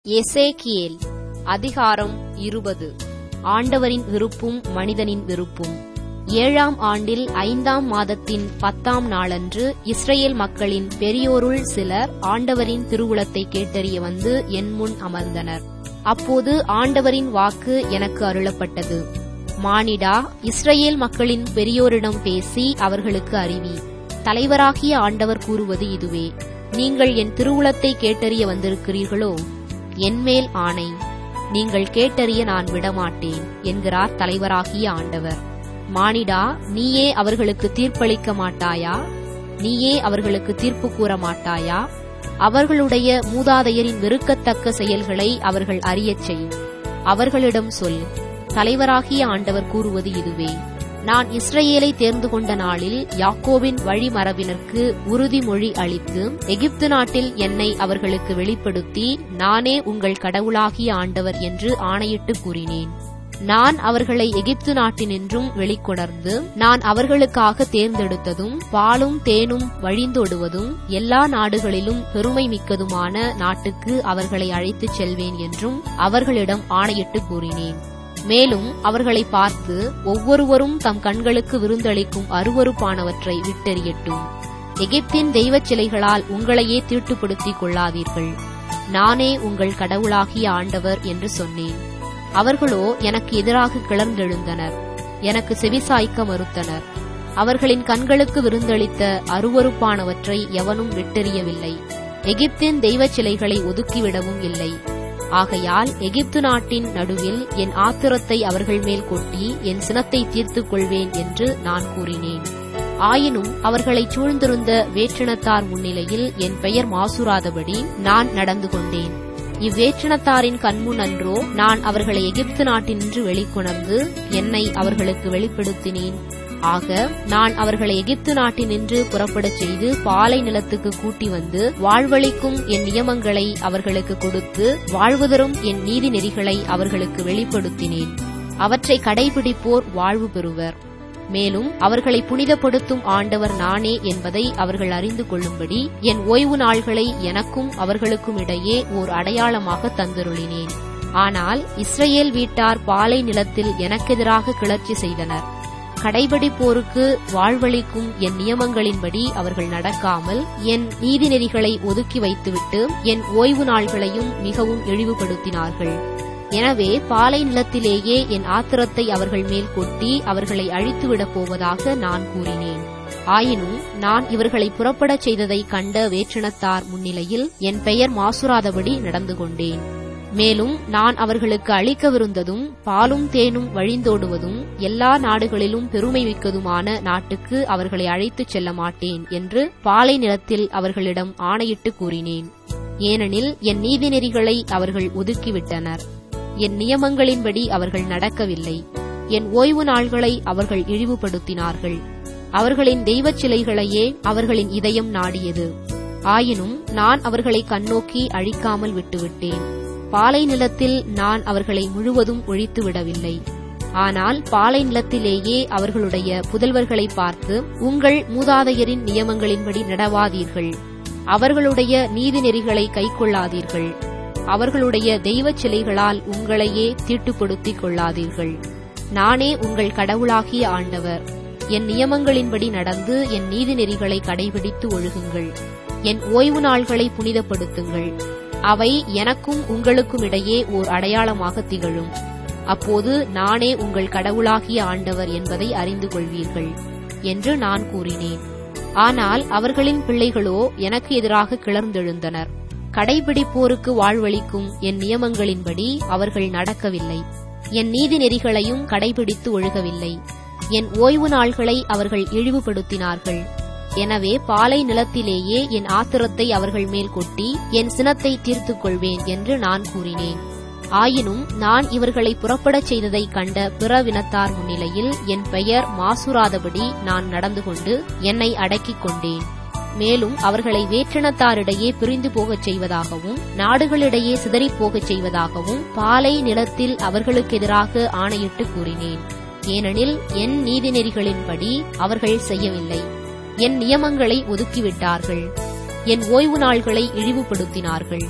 எசேக்கியேல் அதிகாரம் இருபது ஆண்டவரின் விருப்பும் மனிதனின் விருப்பும் ஏழாம் ஆண்டில் ஐந்தாம் மாதத்தின் பத்தாம் நாளன்று இஸ்ரேல் மக்களின் பெரியோருள் சிலர் ஆண்டவரின் திருவுளத்தை கேட்டறிய வந்து என் முன் அமர்ந்தனர் அப்போது ஆண்டவரின் வாக்கு எனக்கு அருளப்பட்டது மானிடா இஸ்ரேல் மக்களின் பெரியோரிடம் பேசி அவர்களுக்கு அறிவி தலைவராகிய ஆண்டவர் கூறுவது இதுவே நீங்கள் என் திருவுளத்தை கேட்டறிய வந்திருக்கிறீர்களோ என்மேல் ஆணை நீங்கள் கேட்டறிய நான் விடமாட்டேன் என்கிறார் தலைவராகிய ஆண்டவர் மானிடா நீயே அவர்களுக்கு தீர்ப்பளிக்க மாட்டாயா நீயே அவர்களுக்கு தீர்ப்பு கூற மாட்டாயா அவர்களுடைய மூதாதையரின் வெறுக்கத்தக்க செயல்களை அவர்கள் அறியச் செய் அவர்களிடம் சொல் தலைவராகிய ஆண்டவர் கூறுவது இதுவே நான் இஸ்ரேலை தேர்ந்து கொண்ட நாளில் யாக்கோவின் வழிமரபினருக்கு உறுதிமொழி அளித்து எகிப்து நாட்டில் என்னை அவர்களுக்கு வெளிப்படுத்தி நானே உங்கள் கடவுளாகிய ஆண்டவர் என்று ஆணையிட்டு கூறினேன் நான் அவர்களை எகிப்து நாட்டினின்றும் வெளிக்கொணர்ந்து நான் அவர்களுக்காக தேர்ந்தெடுத்ததும் பாலும் தேனும் வழிந்தோடுவதும் எல்லா நாடுகளிலும் பெருமை மிக்கதுமான நாட்டுக்கு அவர்களை அழைத்துச் செல்வேன் என்றும் அவர்களிடம் ஆணையிட்டு கூறினேன் மேலும் அவர்களை பார்த்து ஒவ்வொருவரும் தம் கண்களுக்கு விருந்தளிக்கும் அருவறுப்பானவற்றை விட்டெறியட்டும் எகிப்தின் தெய்வச் சிலைகளால் உங்களையே தீட்டுப்படுத்திக் கொள்ளாதீர்கள் நானே உங்கள் கடவுளாகிய ஆண்டவர் என்று சொன்னேன் அவர்களோ எனக்கு எதிராக கிளர்ந்தெழுந்தனர் எனக்கு செவிசாய்க்க மறுத்தனர் அவர்களின் கண்களுக்கு விருந்தளித்த அருவறுப்பானவற்றை எவனும் விட்டெறியவில்லை எகிப்தின் தெய்வச் சிலைகளை ஒதுக்கிவிடவும் இல்லை ஆகையால் எகிப்து நாட்டின் நடுவில் என் ஆத்திரத்தை அவர்கள் மேல் கொட்டி என் சினத்தை தீர்த்துக் கொள்வேன் என்று நான் கூறினேன் ஆயினும் அவர்களைச் சூழ்ந்திருந்த வேற்றினத்தார் முன்னிலையில் என் பெயர் மாசுராதபடி நான் நடந்து கொண்டேன் இவ்வேற்றினத்தாரின் கண்முன் அன்றோ நான் அவர்களை எகிப்து நாட்டினின்று வெளிக்கொணர்ந்து என்னை அவர்களுக்கு வெளிப்படுத்தினேன் ஆக நான் அவர்களை எகிப்து நாட்டினின்று புறப்படச் செய்து பாலை நிலத்துக்கு கூட்டி வந்து வாழ்வழிக்கும் என் நியமங்களை அவர்களுக்கு கொடுத்து வாழ்வுதரும் என் நீதி நெறிகளை அவர்களுக்கு வெளிப்படுத்தினேன் அவற்றை கடைபிடிப்போர் வாழ்வு பெறுவர் மேலும் அவர்களை புனிதப்படுத்தும் ஆண்டவர் நானே என்பதை அவர்கள் அறிந்து கொள்ளும்படி என் ஓய்வு நாள்களை எனக்கும் அவர்களுக்கும் இடையே ஓர் அடையாளமாக தந்தருளினேன் ஆனால் இஸ்ரேல் வீட்டார் பாலை நிலத்தில் எனக்கெதிராக கிளர்ச்சி செய்தனர் கடைபிடிப்போருக்கு வாழ்வளிக்கும் என் நியமங்களின்படி அவர்கள் நடக்காமல் என் நீதிநெறிகளை ஒதுக்கி வைத்துவிட்டு என் ஓய்வு நாள்களையும் மிகவும் இழிவுபடுத்தினார்கள் எனவே பாலை நிலத்திலேயே என் ஆத்திரத்தை அவர்கள் மேல் கொட்டி அவர்களை அழித்துவிடப் போவதாக நான் கூறினேன் ஆயினும் நான் இவர்களை புறப்படச் செய்ததை கண்ட வேற்றினத்தார் முன்னிலையில் என் பெயர் மாசுராதபடி நடந்து கொண்டேன் மேலும் நான் அவர்களுக்கு அளிக்கவிருந்ததும் பாலும் தேனும் வழிந்தோடுவதும் எல்லா நாடுகளிலும் பெருமை மிக்கதுமான நாட்டுக்கு அவர்களை அழைத்துச் செல்ல மாட்டேன் என்று பாலை நிலத்தில் அவர்களிடம் ஆணையிட்டு கூறினேன் ஏனெனில் என் நீதிநெறிகளை அவர்கள் ஒதுக்கிவிட்டனர் என் நியமங்களின்படி அவர்கள் நடக்கவில்லை என் ஓய்வு நாள்களை அவர்கள் இழிவுபடுத்தினார்கள் அவர்களின் தெய்வச் சிலைகளையே அவர்களின் இதயம் நாடியது ஆயினும் நான் அவர்களை கண்ணோக்கி அழிக்காமல் விட்டுவிட்டேன் பாலை நிலத்தில் நான் அவர்களை முழுவதும் ஒழித்து விடவில்லை ஆனால் பாலை நிலத்திலேயே அவர்களுடைய புதல்வர்களை பார்த்து உங்கள் மூதாதையரின் நியமங்களின்படி நடவாதீர்கள் அவர்களுடைய நீதிநெறிகளை கைக்கொள்ளாதீர்கள் அவர்களுடைய தெய்வச் சிலைகளால் உங்களையே தீட்டுப்படுத்திக் கொள்ளாதீர்கள் நானே உங்கள் கடவுளாகிய ஆண்டவர் என் நியமங்களின்படி நடந்து என் நீதிநெறிகளை கடைபிடித்து ஒழுகுங்கள் என் ஓய்வு நாள்களை புனிதப்படுத்துங்கள் அவை எனக்கும் உங்களுக்கும் இடையே ஓர் அடையாளமாக திகழும் அப்போது நானே உங்கள் கடவுளாகிய ஆண்டவர் என்பதை அறிந்து கொள்வீர்கள் என்று நான் கூறினேன் ஆனால் அவர்களின் பிள்ளைகளோ எனக்கு எதிராக கிளர்ந்தெழுந்தனர் கடைபிடிப்போருக்கு வாழ்வளிக்கும் என் நியமங்களின்படி அவர்கள் நடக்கவில்லை என் நீதி நெறிகளையும் கடைபிடித்து ஒழுகவில்லை என் ஓய்வு நாள்களை அவர்கள் இழிவுபடுத்தினார்கள் எனவே பாலை நிலத்திலேயே என் ஆத்திரத்தை அவர்கள் மேல் கொட்டி என் சினத்தை தீர்த்துக் கொள்வேன் என்று நான் கூறினேன் ஆயினும் நான் இவர்களை புறப்படச் செய்ததை கண்ட பிற வினத்தார் முன்னிலையில் என் பெயர் மாசுராதபடி நான் நடந்து கொண்டு என்னை அடக்கிக் கொண்டேன் மேலும் அவர்களை வேற்றினத்தாரிடையே பிரிந்து போகச் செய்வதாகவும் நாடுகளிடையே சிதறிப் போகச் செய்வதாகவும் பாலை நிலத்தில் அவர்களுக்கு எதிராக ஆணையிட்டு கூறினேன் ஏனெனில் என் நீதிநெறிகளின்படி அவர்கள் செய்யவில்லை என் நியமங்களை ஒதுக்கிவிட்டார்கள் என் ஓய்வு நாள்களை இழிவுபடுத்தினார்கள்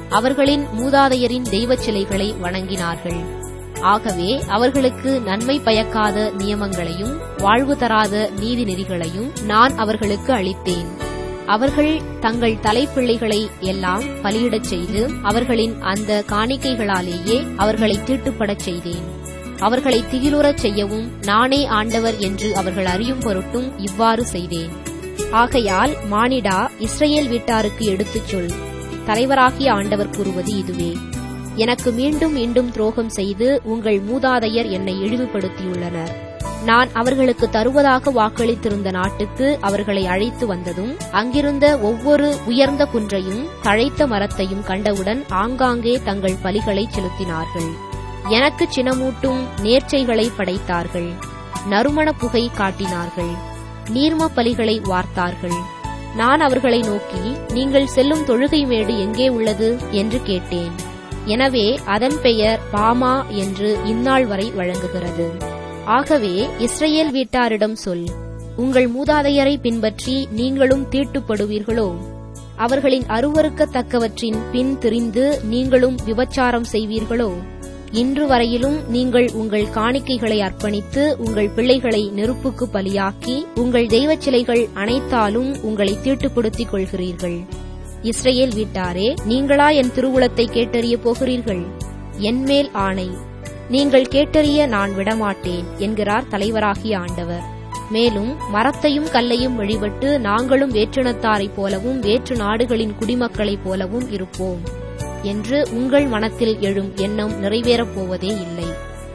அவர்களின் மூதாதையரின் தெய்வச் சிலைகளை வணங்கினார்கள் ஆகவே அவர்களுக்கு நன்மை பயக்காத நியமங்களையும் வாழ்வு தராத நீதி நெறிகளையும் நான் அவர்களுக்கு அளித்தேன் அவர்கள் தங்கள் தலைப்பிள்ளைகளை எல்லாம் பலியிடச் செய்து அவர்களின் அந்த காணிக்கைகளாலேயே அவர்களை தீட்டுப்படச் செய்தேன் அவர்களை திகிலுறச் செய்யவும் நானே ஆண்டவர் என்று அவர்கள் அறியும் பொருட்டும் இவ்வாறு செய்தேன் ஆகையால் மானிடா இஸ்ரேல் வீட்டாருக்கு எடுத்துச் சொல் தலைவராகிய ஆண்டவர் கூறுவது இதுவே எனக்கு மீண்டும் மீண்டும் துரோகம் செய்து உங்கள் மூதாதையர் என்னை இழிவுபடுத்தியுள்ளனர் நான் அவர்களுக்கு தருவதாக வாக்களித்திருந்த நாட்டுக்கு அவர்களை அழைத்து வந்ததும் அங்கிருந்த ஒவ்வொரு உயர்ந்த குன்றையும் தழைத்த மரத்தையும் கண்டவுடன் ஆங்காங்கே தங்கள் பலிகளை செலுத்தினார்கள் எனக்கு சினமூட்டும் நேர்ச்சைகளை படைத்தார்கள் நறுமண புகை காட்டினார்கள் நீர்ம பலிகளை வார்த்தார்கள் நான் அவர்களை நோக்கி நீங்கள் செல்லும் தொழுகை மேடு எங்கே உள்ளது என்று கேட்டேன் எனவே அதன் பெயர் பாமா என்று இந்நாள் வரை வழங்குகிறது ஆகவே இஸ்ரேல் வீட்டாரிடம் சொல் உங்கள் மூதாதையரை பின்பற்றி நீங்களும் தீட்டுப்படுவீர்களோ அவர்களின் அருவருக்கத்தக்கவற்றின் பின் திரிந்து நீங்களும் விபச்சாரம் செய்வீர்களோ இன்று வரையிலும் நீங்கள் உங்கள் காணிக்கைகளை அர்ப்பணித்து உங்கள் பிள்ளைகளை நெருப்புக்கு பலியாக்கி உங்கள் தெய்வச் சிலைகள் அனைத்தாலும் உங்களை தீட்டுப்படுத்திக் கொள்கிறீர்கள் இஸ்ரேல் வீட்டாரே நீங்களா என் திருவுளத்தை கேட்டறிய போகிறீர்கள் என்மேல் ஆணை நீங்கள் கேட்டறிய நான் விடமாட்டேன் என்கிறார் தலைவராகிய ஆண்டவர் மேலும் மரத்தையும் கல்லையும் வழிபட்டு நாங்களும் வேற்றினத்தாரைப் போலவும் வேற்று நாடுகளின் குடிமக்களைப் போலவும் இருப்போம் என்று உங்கள் மனத்தில் எழும் எண்ணம் நிறைவேறப் போவதே இல்லை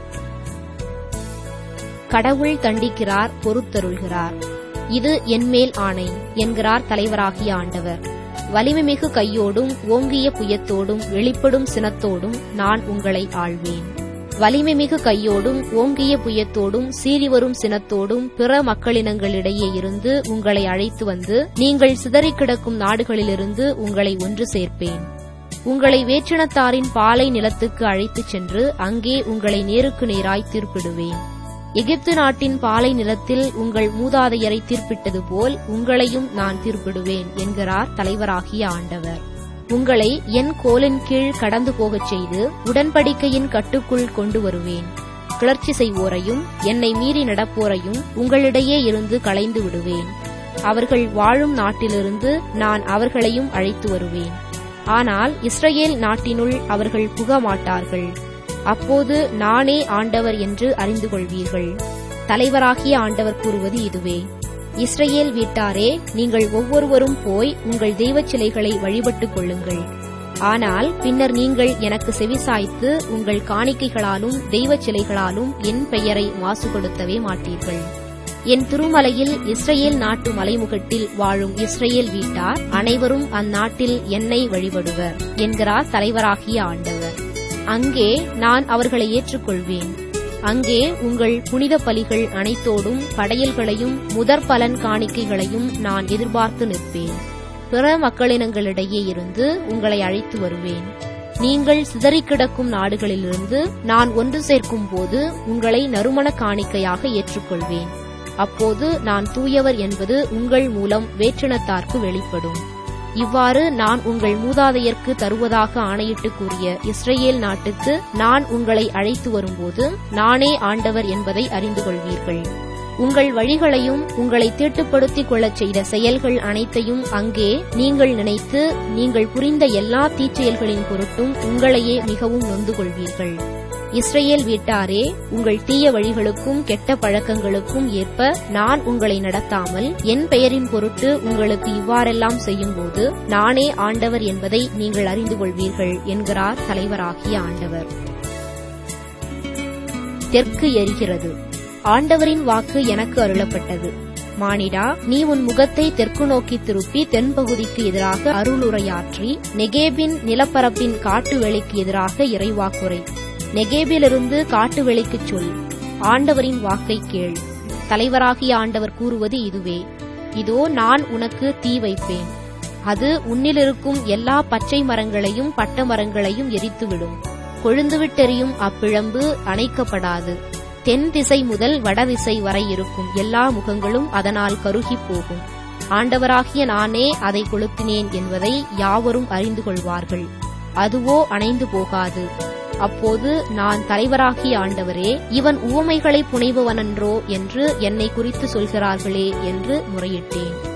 கடவுள் தண்டிக்கிறார் பொறுத்தருள்கிறார் இது என்மேல் ஆணை என்கிறார் தலைவராகிய ஆண்டவர் வலிமைமிகு கையோடும் ஓங்கிய புயத்தோடும் வெளிப்படும் சினத்தோடும் நான் உங்களை ஆள்வேன் வலிமைமிகு கையோடும் ஓங்கிய புயத்தோடும் சீறிவரும் சினத்தோடும் பிற மக்களினங்களிடையே இருந்து உங்களை அழைத்து வந்து நீங்கள் சிதறிக் கிடக்கும் நாடுகளிலிருந்து உங்களை ஒன்று சேர்ப்பேன் உங்களை வேற்றினத்தாரின் பாலை நிலத்துக்கு அழைத்துச் சென்று அங்கே உங்களை நேருக்கு நேராய் தீர்ப்பிடுவேன் எகிப்து நாட்டின் பாலை நிலத்தில் உங்கள் மூதாதையரை தீர்ப்பிட்டது போல் உங்களையும் நான் தீர்ப்பிடுவேன் என்கிறார் தலைவராகிய ஆண்டவர் உங்களை என் கோலின் கீழ் கடந்து போகச் செய்து உடன்படிக்கையின் கட்டுக்குள் கொண்டு வருவேன் கிளர்ச்சி செய்வோரையும் என்னை மீறி நடப்போரையும் உங்களிடையே இருந்து களைந்து விடுவேன் அவர்கள் வாழும் நாட்டிலிருந்து நான் அவர்களையும் அழைத்து வருவேன் ஆனால் இஸ்ரேல் நாட்டினுள் அவர்கள் புக மாட்டார்கள் அப்போது நானே ஆண்டவர் என்று அறிந்து கொள்வீர்கள் தலைவராகிய ஆண்டவர் கூறுவது இதுவே இஸ்ரேல் வீட்டாரே நீங்கள் ஒவ்வொருவரும் போய் உங்கள் தெய்வச் சிலைகளை வழிபட்டுக் கொள்ளுங்கள் ஆனால் பின்னர் நீங்கள் எனக்கு செவிசாய்த்து உங்கள் காணிக்கைகளாலும் தெய்வச் சிலைகளாலும் என் பெயரை மாசுபடுத்தவே மாட்டீர்கள் என் திருமலையில் இஸ்ரேல் நாட்டு மலைமுகட்டில் வாழும் இஸ்ரேல் வீட்டார் அனைவரும் அந்நாட்டில் என்னை வழிபடுவர் என்கிறார் தலைவராகிய ஆண்டவர் அங்கே நான் அவர்களை ஏற்றுக்கொள்வேன் அங்கே உங்கள் புனித பலிகள் அனைத்தோடும் படையல்களையும் முதற் பலன் காணிக்கைகளையும் நான் எதிர்பார்த்து நிற்பேன் பிற மக்களினங்களிடையே இருந்து உங்களை அழைத்து வருவேன் நீங்கள் சிதறிக் கிடக்கும் நாடுகளிலிருந்து நான் ஒன்று சேர்க்கும் போது உங்களை நறுமண காணிக்கையாக ஏற்றுக்கொள்வேன் அப்போது நான் தூயவர் என்பது உங்கள் மூலம் வேற்றினத்தார்க்கு வெளிப்படும் இவ்வாறு நான் உங்கள் மூதாதையர்க்கு தருவதாக ஆணையிட்டு கூறிய இஸ்ரேல் நாட்டுக்கு நான் உங்களை அழைத்து வரும்போது நானே ஆண்டவர் என்பதை அறிந்து கொள்வீர்கள் உங்கள் வழிகளையும் உங்களை தீட்டுப்படுத்திக் கொள்ளச் செய்த செயல்கள் அனைத்தையும் அங்கே நீங்கள் நினைத்து நீங்கள் புரிந்த எல்லா தீச்செயல்களின் பொருட்டும் உங்களையே மிகவும் நொந்து கொள்வீர்கள் இஸ்ரேல் வீட்டாரே உங்கள் தீய வழிகளுக்கும் கெட்ட பழக்கங்களுக்கும் ஏற்ப நான் உங்களை நடத்தாமல் என் பெயரின் பொருட்டு உங்களுக்கு இவ்வாறெல்லாம் செய்யும்போது நானே ஆண்டவர் என்பதை நீங்கள் அறிந்து கொள்வீர்கள் என்கிறார் தலைவராகிய ஆண்டவர் தெற்கு எரிகிறது ஆண்டவரின் வாக்கு எனக்கு அருளப்பட்டது மானிடா நீ உன் முகத்தை தெற்கு நோக்கி திருப்பி தென்பகுதிக்கு எதிராக அருளுரையாற்றி நெகேபின் நிலப்பரப்பின் காட்டு வேலைக்கு எதிராக இறைவாக்குரை நெகேபிலிருந்து காட்டு வெளிக்குச் சொல் ஆண்டவரின் வாக்கை கேள் தலைவராகிய ஆண்டவர் கூறுவது இதுவே இதோ நான் உனக்கு தீ வைப்பேன் அது உன்னிலிருக்கும் எல்லா பச்சை மரங்களையும் பட்ட மரங்களையும் எரித்துவிடும் கொழுந்துவிட்டெறியும் அப்பிழம்பு அணைக்கப்படாது தென் திசை முதல் வடதிசை வரை இருக்கும் எல்லா முகங்களும் அதனால் கருகிப் போகும் ஆண்டவராகிய நானே அதை கொளுத்தினேன் என்பதை யாவரும் அறிந்து கொள்வார்கள் அதுவோ அணைந்து போகாது அப்போது நான் தலைவராகிய ஆண்டவரே இவன் உவமைகளை புனைபவனன்றோ என்று என்னை குறித்து சொல்கிறார்களே என்று முறையிட்டேன்